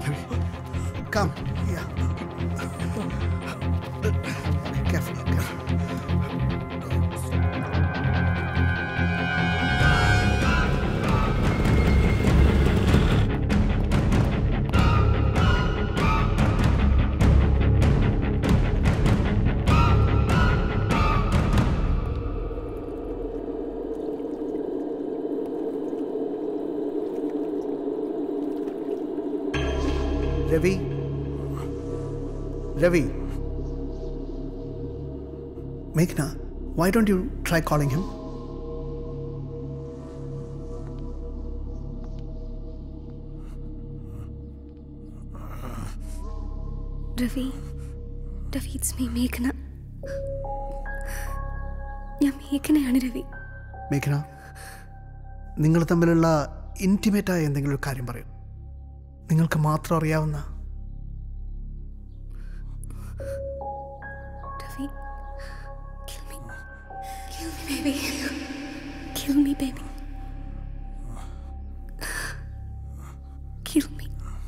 Come. Yeah. Careful, careful. Ravi. Ravi. Meghna, why don't you try calling him? Ravi Ravi it's me മേഘന ഞാൻ മേഘനയാണ് രവി മേഘന നിങ്ങൾ തമ്മിലുള്ള ഇൻറ്റിമേറ്റായ എന്തെങ്കിലും ഒരു കാര്യം പറയും നിങ്ങൾക്ക് മാത്രം അറിയാവുന്ന Ravi kill me kill me baby kill me baby kill me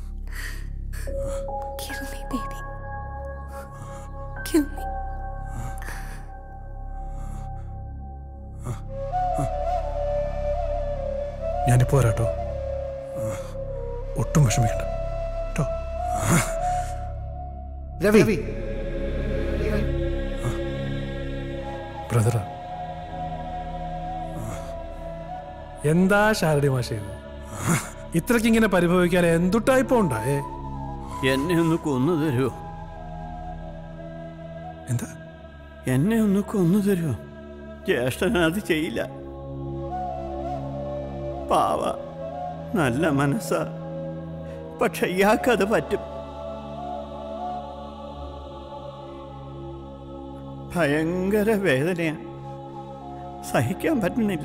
kill me baby kill me ഞാനിപ്പോ വരാട്ടോ ഒട്ടും വിഷമിക്കണ്ട കേട്ടോ രവി ബ്രദറാ എന്താ ശാരടി മാഷ ഇത് ഇത്രയ്ക്ക് ഇങ്ങനെ പരിഭവിക്കാൻ എന്തുട്ടായിപ്പോ ഉണ്ടായേ എന്നെ ഒന്ന് കൊന്നു തരുമോ എന്താ എന്നെ ഒന്ന് കൊന്നു തരുമോ ജ്യേഷ്ഠൻ അത് ചെയ്യില്ല പാവ നല്ല മനസ്സാ പക്ഷെ ഇയാൾക്കത് പറ്റും ഭയങ്കര വേദനയാ സഹിക്കാൻ പറ്റുന്നില്ല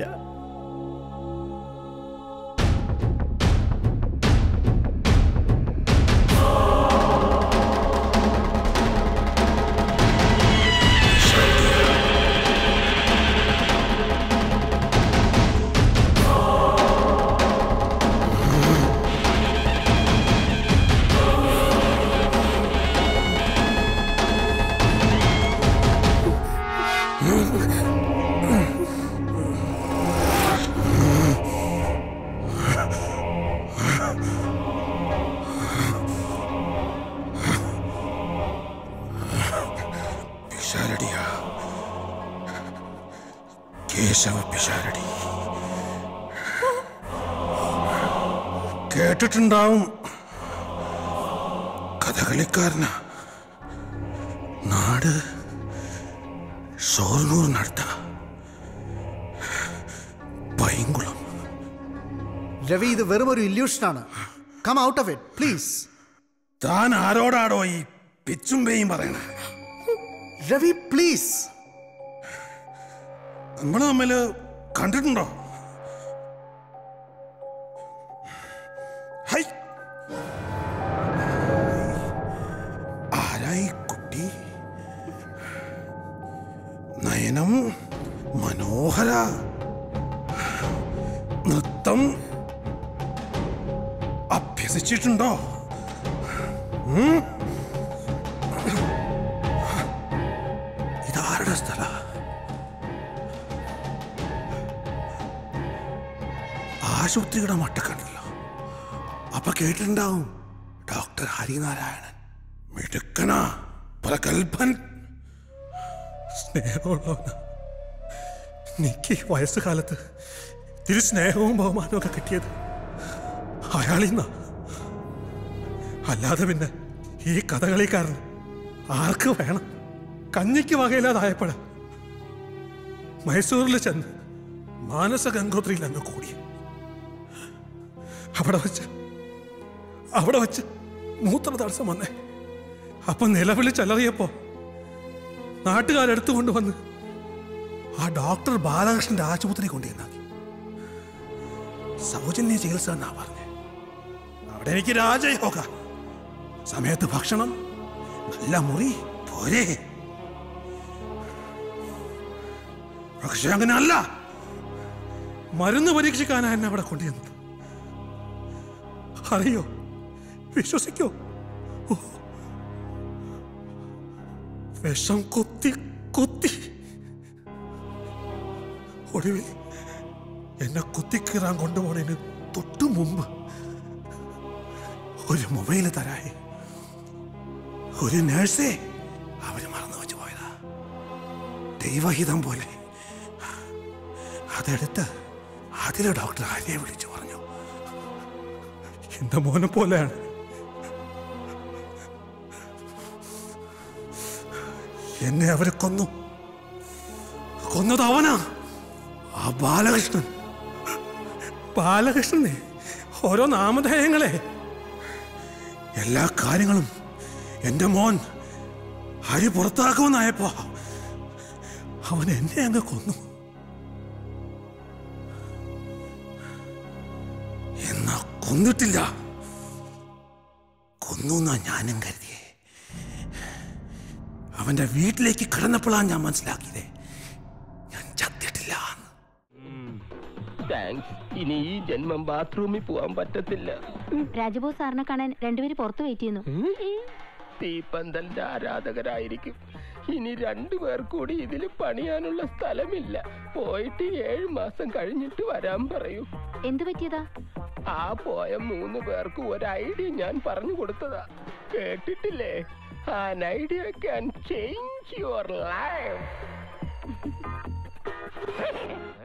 പിഷാരടിയാ കേശവ പിഷാരടി കേട്ടിട്ടുണ്ടാവും കഥകളിക്കാരനാ നാട് ഷോർണൂറിനടുത്ത പൈങ്കുളം രവി ഇത് വെറും ഒരു ഇല്യൂഷനാണ് come out of it please താൻ ആരോടാടോ ഈ പിച്ചും പേയും പറയണേ രവി പ്ലീസ് നമ്മൾ തമ്മിൽ കണ്ടിട്ടുണ്ടോ ഹൈ ആരായി കുട്ടി നയനം മനോഹര നൃത്തം അഭ്യസിച്ചിട്ടുണ്ടോ ഉം? ഇതാരുടെ സ്ഥല ആശുപത്രിയുടെ മട്ടക്കണ്ടല്ലോ അപ്പൊ കേട്ടിട്ടുണ്ടാവും ഡോക്ടർ ഹരിനാരായണൻ മിടുക്കനാ പ്രഗത്ഭൻ സ്നേഹമുള്ളവനാ എനിക്ക് ഈ വയസ്സുകാലത്ത് ഇത്തിരി സ്നേഹവും ബഹുമാനവും ഒക്കെ കിട്ടിയത് അയാളിന്നാ അല്ലാതെ പിന്നെ ഈ കഥകളിക്കാരൻ ആർക്ക് വേണം കഞ്ഞിക്ക് വകയില്ലാതായപ്പോഴ മൈസൂരിൽ ചെന്ന് മാനസ ഗംഗോത്രിയിൽ അങ്ങ് കൂടി അവിടെ വെച്ച് അവിടെ വെച്ച് മൂത്ര തടസ്സം വന്നേ അപ്പൊ നിലവിളി ചലറിയപ്പോ നാട്ടുകാരെടുത്തു കൊണ്ടുവന്ന് ആ ഡോക്ടർ ബാലകൃഷ്ണന്റെ ആശുപത്രി കൊണ്ടുവന്നാക്കി സൗജന്യ ചികിത്സ എന്നാ പറഞ്ഞേ അവിടെ എനിക്ക് രാജയോഗ സമയത്ത് ഭക്ഷണം നല്ല മുറി പോരെ പക്ഷെ അങ്ങനെ അല്ല മരുന്ന് പരീക്ഷിക്കാനാ എന്നെ അവിടെ കൊണ്ടുവന്നത് അറിയോ വിശ്വസിക്കോ ഓ. വിഷം കൊത്തി കൊത്തി ഒടുവിൽ എന്നെ കുത്തിക്കീറാൻ കൊണ്ടുപോണതിന് തൊട്ടു മുമ്പ് ഒരു മൊബൈൽ തരായി ഒരു നേഴ്സേ അവര് മറന്നു വെച്ചു പോയതാ ദൈവഹിതം പോലെ അതെടുത്ത് അതിലെ ഡോക്ടർ ആര്യെ വിളിച്ചു പറഞ്ഞു എന്റെ മോനെ പോലെയാണ് എന്നെ അവരെ കൊന്നു കൊന്നത് അവനാ ആ ബാലകൃഷ്ണൻ ബാലകൃഷ്ണനെ ഓരോ നാമധേയങ്ങളെ എല്ലാ കാര്യങ്ങളും എന്റെ മോൻ ഹരി പുറത്താക്കുമെന്നായപ്പോ അവൻ എന്നെ അങ്ങ് കൊന്നു എന്നാ കൊന്നിട്ടില്ല കൊന്നു എന്നാ ഞാനും കരുതിയേ അവന്റെ വീട്ടിലേക്ക് കടന്നപ്പോഴാണ് ഞാൻ മനസ്സിലാക്കിയതേ ഞാൻ ചത്തിട്ടില്ല താങ്ക്സ് ഇനി ഈ ജന്മം ബാത്റൂമിൽ പോവാൻ പറ്റത്തില്ല രാജബോസ് സാറിനെ കാണാൻ രണ്ടുപേര് പുറത്ത് വെയിറ്റ് ചെയ്യുന്നു തീപ്പന്തലിന്റെ ആരാധകരായിരിക്കും ഇനി രണ്ടുപേർ കൂടി ഇതിൽ പണിയാനുള്ള സ്ഥലമില്ല പോയിട്ട് ഏഴ് മാസം കഴിഞ്ഞിട്ട് വരാൻ പറയൂ എന്തു പറ്റിയതാ ആ പോയ മൂന്ന് പേർക്ക് ഒരു ഐഡിയ ഞാൻ പറഞ്ഞു കൊടുത്തതാ കേട്ടിട്ടില്ലേ an idea can change your life